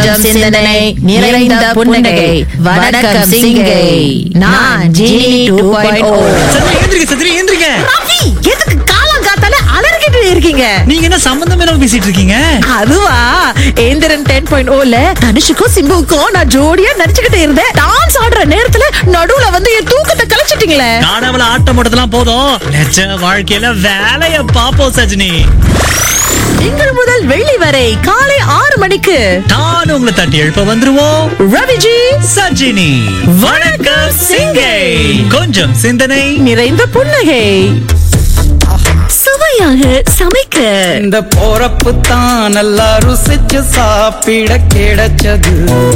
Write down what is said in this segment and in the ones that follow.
கொஞ்சம் சிந்தனை நிறைந்த புன்னகை வணக்கம் சிங்கை நான் ஜீனி டூ பாயிண்ட் சத்ரி ஏந்திரிக்க சத்ரி ஏந்திரிக்க ரவி எதுக்கு காலம் காத்தால அலறிக்கிட்டு இருக்கீங்க நீங்க என்ன சம்பந்தம் இல்லாம பேசிட்டு இருக்கீங்க அதுவா ஏந்திரன் டென் பாயிண்ட் ஓல தனுஷுக்கும் சிம்புவுக்கும் நான் ஜோடியா நடிச்சுக்கிட்டு இருந்தேன் டான்ஸ் ஆடுற நேரத்துல நடுவுல வந்து என் தூக்கத்தை கலைச்சிட்டீங்களே காணாமல ஆட்டம் போட்டதெல்லாம் போதும் நிஜ வாழ்க்கையில வேலைய பாப்போம் சஜினி திங்கள் முதல் வெள்ளி வரை காலை ஆறு மணிக்கு நான் உங்களை தட்டி எழுப்ப வந்துருவோம் ரவிஜி சஜினி வணக்கம் சிங்கை கொஞ்சம் சிந்தனை நிறைந்த புன்னகை சுவையாக சமைக்க இந்த போறப்பு தான் நல்லா ருசிச்சு சாப்பிட கிடைச்சது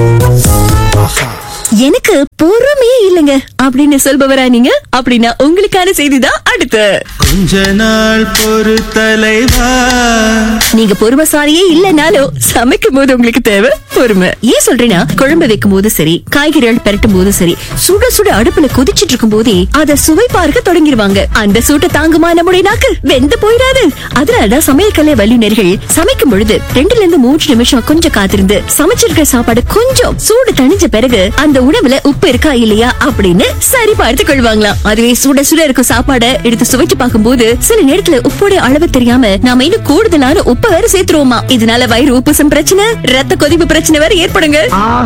எனக்கு பொறுமையே இல்லைங்க அப்படின்னு சொல்பவரா நீங்க அப்படின்னா உங்களுக்கான செய்தி தான் அடுத்து கொஞ்ச நாள் பொறு தலைவா நீங்க பொறுமைசாலியே இல்லனாலும் சமைக்கும் போது உங்களுக்கு தேவை பொறுமை ஏன் சொல்றேன்னா குழம்பு வைக்கும் போது சரி காய்கறிகள் பெரட்டும் போது சரி சுட சுட அடுப்புல கொதிச்சிட்டு இருக்கும் போதே அத சுவை பார்க்க தொடங்கிருவாங்க அந்த சூட்டை தாங்குமா நம்முடைய நாக்கு வெந்து போயிடாது அதனாலதான் சமையல் கலை வல்லுநர்கள் சமைக்கும் பொழுது ரெண்டுல இருந்து மூன்று நிமிஷம் கொஞ்சம் காத்திருந்து சமைச்சிருக்கிற சாப்பாடு கொஞ்சம் சூடு தணிஞ்ச பிறகு அந்த உணவுல உப்பு இருக்கா இல்லையா அப்படின்னு சரி பார்த்து கொள்வாங்களாம் அதுவே சுட சுட இருக்கும் சாப்பாடை எடுத்து சுவைச்சு பார்க்கும்போது சில நேரத்துல உப்போட அளவு தெரியாம நாம இன்னும் கூடுதலான உப்பு வேற சேர்த்துருவோமா இதனால வயிறு உப்புசம் பிரச்சனை ரத்த கொதிப்பு பிரச்சனை வேற ஏற்படுங்க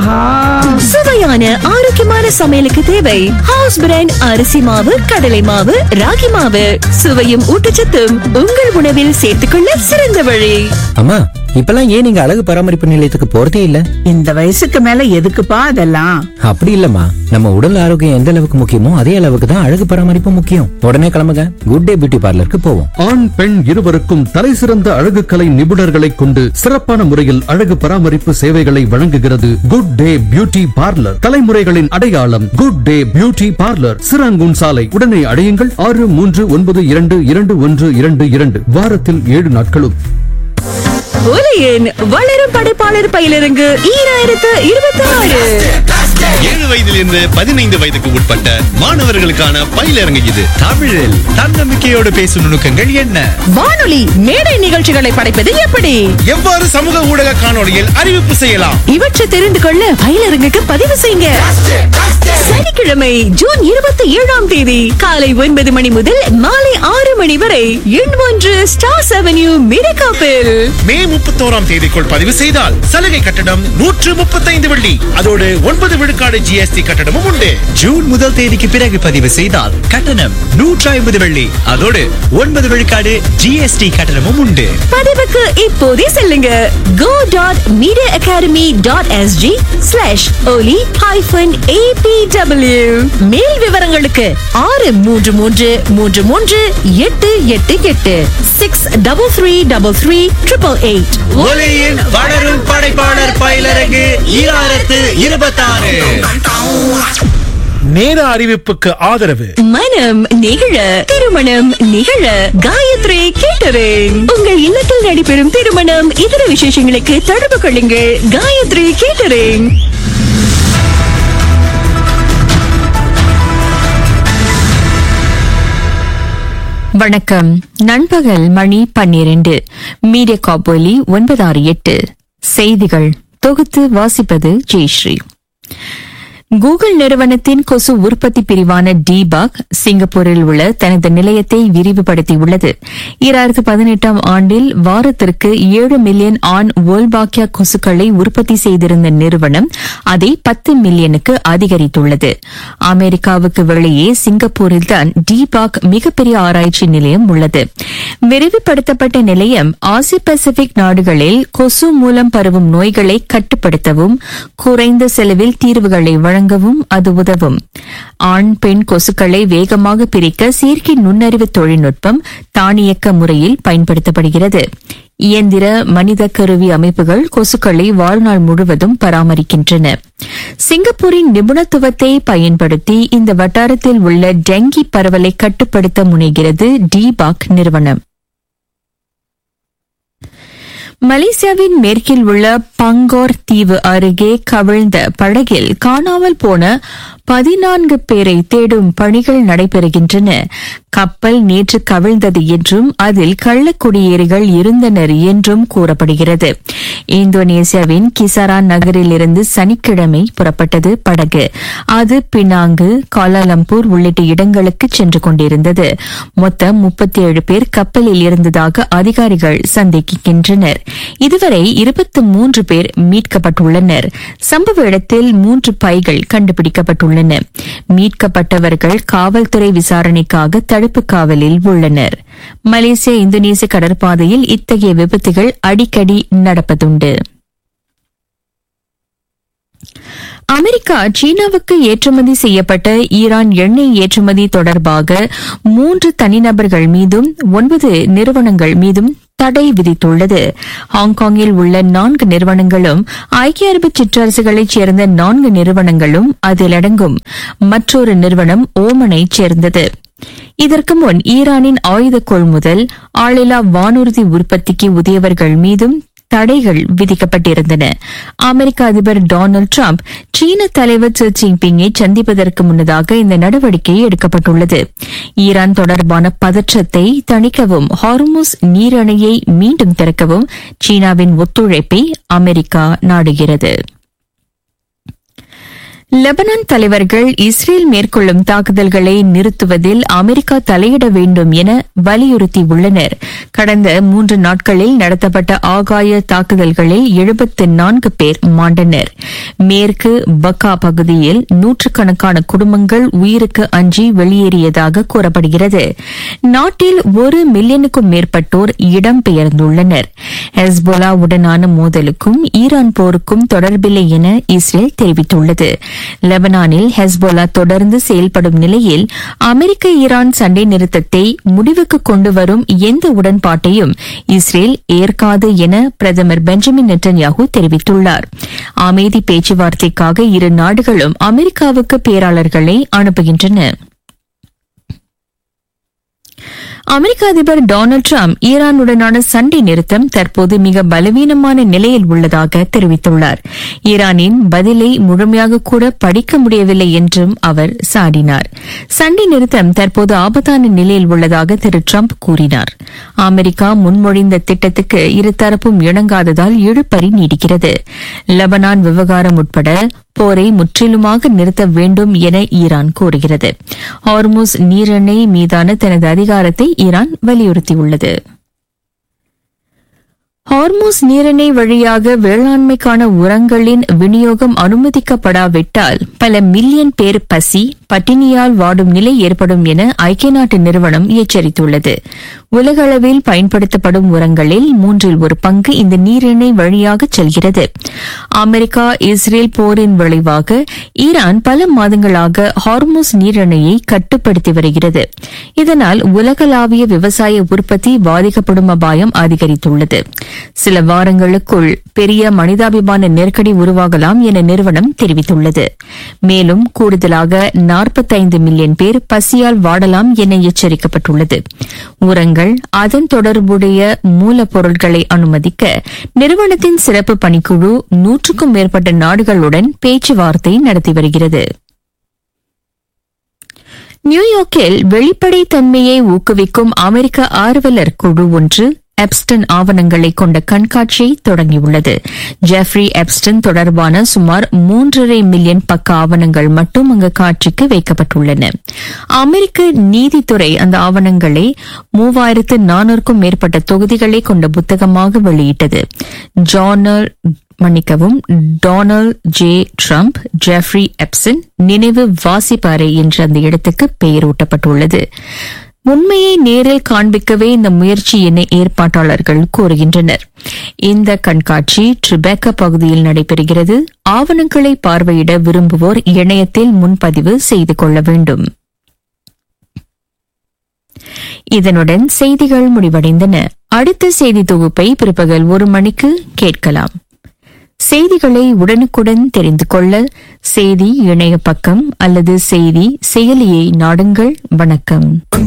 சுவையான ஆரோக்கியமான சமையலுக்கு தேவை ஹவுஸ் பிராண்ட் அரிசி மாவு கடலை மாவு ராகி மாவு சுவையும் ஊட்டச்சத்தும் உங்கள் உணவில் சேர்த்துக்கொள்ள சிறந்த வழி அம்மா இப்பெல்லாம் ஏன் நீங்க அழகு பராமரிப்பு நிலையத்துக்கு போறதே இல்ல இந்த வயசுக்கு மேல எதுக்குப்பா அதெல்லாம் அப்படி இல்லம்மா நம்ம உடல் ஆரோக்கியம் எந்த அளவுக்கு முக்கியமோ அதே அளவுக்கு தான் அழகு பராமரிப்பு முக்கியம் உடனே கிளம்புங்க குட் டே பியூட்டி பார்லருக்கு போவோம் ஆண் பெண் இருவருக்கும் தலைசிறந்த அழகு கலை நிபுணர்களை கொண்டு சிறப்பான முறையில் அழகு பராமரிப்பு சேவைகளை வழங்குகிறது குட் டே பியூட்டி பார்லர் தலைமுறைகளின் அடையாளம் good day beauty parlour Serangoon சாலை உடனே அடையுங்கள் ஆறு மூன்று ஒன்பது இரண்டு இரண்டு ஒன்று இரண்டு இரண்டு வாரத்தில் ஏழு நாட்களும் ஒலியின் வளரும் படைப்பாளர் பயிலிறங்கு ஈராயிரத்து இருபத்தி ஆறு ஏழு வயதிலிருந்து பதினைந்து வயதுக்கு உட்பட்ட மாணவர்களுக்கான பயிலரங்கு இது தமிழில் தன்னம்பிக்கையோடு பேசும் நுணுக்கங்கள் என்ன வானொலி மேடை நிகழ்ச்சிகளை படைப்பது எப்படி எவ்வாறு சமூக ஊடக காணொளியில் அறிவிப்பு செய்யலாம் இவற்றை தெரிந்து கொள்ள பயிலரங்குக்கு பதிவு செய்யுங்க சனிக்கிழமை ஜூன் இருபத்தி ஏழாம் தேதி காலை ஒன்பது மணி முதல் மாலை ஆறு மணி வரை எண் ஒன்று ஸ்டார்ஸ் அவென்யூ மிரகாப்பில் மே முப்பத்தோராம் தேதிக்குள் பதிவு செய்தால் சலுகை கட்டணம் நூற்று முப்பத்தைந்து வெள்ளி அதோடு ஒன்பது விழுக்காடு ஜிஎஸ்டி கட்டணமும் உண்டு ஜூன் முதல் தேதிக்கு பிறகு பதிவு செய்தால் கட்டணம் நூற்றி ஐம்பது வெள்ளி அதோடு ஒன்பது விழுக்காடு ஜிஎஸ்டி கட்டணமும் உண்டு பதிவுக்கு இப்போதே செல்லுங்க go dot media academy dot SG slash Oli hyphen ABW மேல் விவரங்களுக்கு ஆறு மூன்று மூன்று மூன்று மூன்று எட்டு எட்டு எட்டு six double three double three triple eight ஒலியின் வளரும் படைப்பாளர் பயிலரங்கு ஈராயிரத்து இருபத்தாறு நேர அறிவிப்புக்கு ஆதரவு மனம் நிகழ திருமணம் நிகழ காயத்ரி கேட்டரிங் உங்கள் இல்லத்தில் நடைபெறும் திருமணம் இதர விசேஷங்களுக்கு தொடர்பு கொள்ளுங்கள் காயத்ரி கேட்டரிங் வணக்கம் நண்பகல் மணி பன்னிரண்டு மீடியா காப்பொலி ஒன்பதாறு எட்டு செய்திகள் தொகுத்து வாசிப்பது ஜெயஸ்ரீ கூகுள் நிறுவனத்தின் கொசு உற்பத்தி பிரிவான டிபாக் சிங்கப்பூரில் உள்ள தனது நிலையத்தை விரிவுபடுத்தியுள்ளது இரண்டாயிரத்து பதினெட்டாம் ஆண்டில் வாரத்திற்கு ஏழு மில்லியன் ஆண் வோல்பாக்கியா கொசுக்களை உற்பத்தி செய்திருந்த நிறுவனம் அதை பத்து மில்லியனுக்கு அதிகரித்துள்ளது அமெரிக்காவுக்கு வெளியே சிங்கப்பூரில்தான் டிபாக் மிகப்பெரிய ஆராய்ச்சி நிலையம் உள்ளது விரிவுபடுத்தப்பட்ட நிலையம் ஆசிய பசிபிக் நாடுகளில் கொசு மூலம் பரவும் நோய்களை கட்டுப்படுத்தவும் குறைந்த செலவில் தீர்வுகளை வழங்கவும் அது உதவும் ஆண் பெண் கொசுக்களை வேகமாக பிரிக்க செயற்கை நுண்ணறிவு தொழில்நுட்பம் தானியக்க முறையில் பயன்படுத்தப்படுகிறது இயந்திர மனித கருவி அமைப்புகள் கொசுக்களை வாழ்நாள் முழுவதும் பராமரிக்கின்றன சிங்கப்பூரின் நிபுணத்துவத்தை பயன்படுத்தி இந்த வட்டாரத்தில் உள்ள டெங்கி பரவலை கட்டுப்படுத்த முனைகிறது டிபாக் நிறுவனம் மலேசியாவின் மேற்கில் உள்ள பங்கோர் தீவு அருகே கவிழ்ந்த படகில் காணாமல் போன பதினான்கு பேரை தேடும் பணிகள் நடைபெறுகின்றன கப்பல் நேற்று கவிழ்ந்தது என்றும் அதில் கள்ளக்குடியேறிகள் இருந்தனர் என்றும் கூறப்படுகிறது இந்தோனேசியாவின் கிசாரான் நகரில் இருந்து சனிக்கிழமை புறப்பட்டது படகு அது பினாங்கு காலாலம்பூர் உள்ளிட்ட இடங்களுக்கு சென்று கொண்டிருந்தது மொத்தம் முப்பத்தி ஏழு பேர் கப்பலில் இருந்ததாக அதிகாரிகள் சந்தேகிக்கின்றனர் இதுவரை இருபத்தி மூன்று பேர் மீட்கப்பட்டுள்ளனர் சம்பவ இடத்தில் மூன்று பைகள் கண்டுபிடிக்கப்பட்டுள்ளன மீட்கப்பட்டவர்கள் காவல்துறை விசாரணைக்காக தடுப்பு காவலில் உள்ளனர் மலேசிய இந்தோனேசிய கடற்பாதையில் இத்தகைய விபத்துகள் அடிக்கடி நடப்பதுண்டு அமெரிக்கா சீனாவுக்கு ஏற்றுமதி செய்யப்பட்ட ஈரான் எண்ணெய் ஏற்றுமதி தொடர்பாக மூன்று தனிநபர்கள் மீதும் ஒன்பது நிறுவனங்கள் மீதும் தடை விதித்துள்ளது ஹாங்காங்கில் உள்ள நான்கு நிறுவனங்களும் ஐக்கிய அரபு சிற்றரசுகளைச் சேர்ந்த நான்கு நிறுவனங்களும் அதில் அடங்கும் மற்றொரு நிறுவனம் ஓமனைச் சேர்ந்தது இதற்கு முன் ஈரானின் ஆயுத கொள்முதல் ஆளில்லா வானூர்தி உற்பத்திக்கு உதவியவர்கள் மீதும் தடைகள் விதிக்கப்பட்டிருந்தன அமெரிக்க அதிபர் டொனால்டு டிரம்ப் சீன தலைவர் ஜி ஜின்பிங்கை சந்திப்பதற்கு முன்னதாக இந்த நடவடிக்கை எடுக்கப்பட்டுள்ளது ஈரான் தொடர்பான பதற்றத்தை தணிக்கவும் ஹார்முஸ் நீரணையை மீண்டும் திறக்கவும் சீனாவின் ஒத்துழைப்பை அமெரிக்கா நாடுகிறது லெபனான் தலைவர்கள் இஸ்ரேல் மேற்கொள்ளும் தாக்குதல்களை நிறுத்துவதில் அமெரிக்கா தலையிட வேண்டும் என வலியுறுத்தியுள்ளனர் கடந்த மூன்று நாட்களில் நடத்தப்பட்ட ஆகாய தாக்குதல்களில் எழுபத்து நான்கு பேர் மாண்டனர் மேற்கு பக்கா பகுதியில் நூற்றுக்கணக்கான குடும்பங்கள் உயிருக்கு அஞ்சி வெளியேறியதாக கூறப்படுகிறது நாட்டில் ஒரு மில்லியனுக்கும் மேற்பட்டோர் இடம்பெயர்ந்துள்ளனர் ஹெஸ்போலா உடனான மோதலுக்கும் ஈரான் போருக்கும் தொடர்பில்லை என இஸ்ரேல் தெரிவித்துள்ளது லெபனானில் ஹெஸ்போலா தொடர்ந்து செயல்படும் நிலையில் அமெரிக்க ஈரான் சண்டை நிறுத்தத்தை முடிவுக்கு கொண்டு வரும் எந்த உடன்பாட்டையும் இஸ்ரேல் ஏற்காது என பிரதமர் பெஞ்சமின் நெட்டன்யாகு தெரிவித்துள்ளார் அமைதி பேச்சுவார்த்தைக்காக இரு நாடுகளும் அமெரிக்காவுக்கு பேராளர்களை அனுப்புகின்றன அமெரிக்க அதிபர் டொனால்டு டிரம்ப் ஈரானுடனான சண்டை நிறுத்தம் தற்போது மிக பலவீனமான நிலையில் உள்ளதாக தெரிவித்துள்ளார் ஈரானின் பதிலை முழுமையாக கூட படிக்க முடியவில்லை என்றும் அவர் சாடினார் சண்டை நிறுத்தம் தற்போது ஆபத்தான நிலையில் உள்ளதாக திரு டிரம்ப் கூறினார் அமெரிக்கா முன்மொழிந்த திட்டத்துக்கு இருதரப்பும் இணங்காததால் இழுபறி நீடிக்கிறது லெபனான் விவகாரம் உட்பட போரை முற்றிலுமாக நிறுத்த வேண்டும் என ஈரான் கோருகிறது ஹார்முஸ் நீரிணை மீதான தனது அதிகாரத்தை ஈரான் வலியுறுத்தியுள்ளது ஹார்மோஸ் நீரிணை வழியாக வேளாண்மைக்கான உரங்களின் விநியோகம் அனுமதிக்கப்படாவிட்டால் பல மில்லியன் பேர் பசி பட்டினியால் வாடும் நிலை ஏற்படும் என ஐக்கிய நாட்டு நிறுவனம் எச்சரித்துள்ளது உலகளவில் பயன்படுத்தப்படும் உரங்களில் மூன்றில் ஒரு பங்கு இந்த நீரிணை வழியாக செல்கிறது அமெரிக்கா இஸ்ரேல் போரின் விளைவாக ஈரான் பல மாதங்களாக ஹார்மோஸ் நீரிணையை கட்டுப்படுத்தி வருகிறது இதனால் உலகளாவிய விவசாய உற்பத்தி பாதிக்கப்படும் அபாயம் அதிகரித்துள்ளது சில வாரங்களுக்குள் பெரிய மனிதாபிமான நெருக்கடி உருவாகலாம் என நிறுவனம் தெரிவித்துள்ளது மேலும் கூடுதலாக நாற்பத்தைந்து மில்லியன் பேர் பசியால் வாடலாம் என எச்சரிக்கப்பட்டுள்ளது உரங்கள் அதன் தொடர்புடைய மூலப்பொருட்களை அனுமதிக்க நிறுவனத்தின் சிறப்பு பணிக்குழு நூற்றுக்கும் மேற்பட்ட நாடுகளுடன் பேச்சுவார்த்தை நடத்தி வருகிறது நியூயார்க்கில் வெளிப்படைத்தன்மையை ஊக்குவிக்கும் அமெரிக்க ஆர்வலர் குழு ஒன்று எப்ஸ்டன் ஆவணங்களை கொண்ட கண்காட்சியை தொடங்கியுள்ளது ஜெஃப்ரி எப்ஸ்டன் தொடர்பான சுமார் மூன்றரை மில்லியன் பக்க ஆவணங்கள் மட்டும் அங்கு காட்சிக்கு வைக்கப்பட்டுள்ளன அமெரிக்க நீதித்துறை அந்த ஆவணங்களை மூவாயிரத்து நானூறுக்கும் மேற்பட்ட தொகுதிகளை கொண்ட புத்தகமாக வெளியிட்டது ஜார்னல் மன்னிக்கவும் Donald J Trump Jeffrey Epstein நினைவு வாசிப்பாறை என்ற அந்த இடத்துக்கு பெயரூட்டப்பட்டுள்ளது உண்மையை நேரில் காண்பிக்கவே இந்த முயற்சி என ஏற்பாட்டாளர்கள் கூறுகின்றனர் இந்த கண்காட்சி ட்ரிபேக்கா பகுதியில் நடைபெறுகிறது ஆவணங்களை பார்வையிட விரும்புவோர் இணையத்தில் முன்பதிவு செய்து கொள்ள வேண்டும் இதனுடன் செய்திகள் முடிவடைந்தன அடுத்த செய்தி தொகுப்பை பிற்பகல் ஒரு மணிக்கு கேட்கலாம் செய்திகளை உடனுக்குடன் தெரிந்து கொள்ள செய்தி இணைய பக்கம் அல்லது செய்தி செயலியை நாடுங்கள் வணக்கம்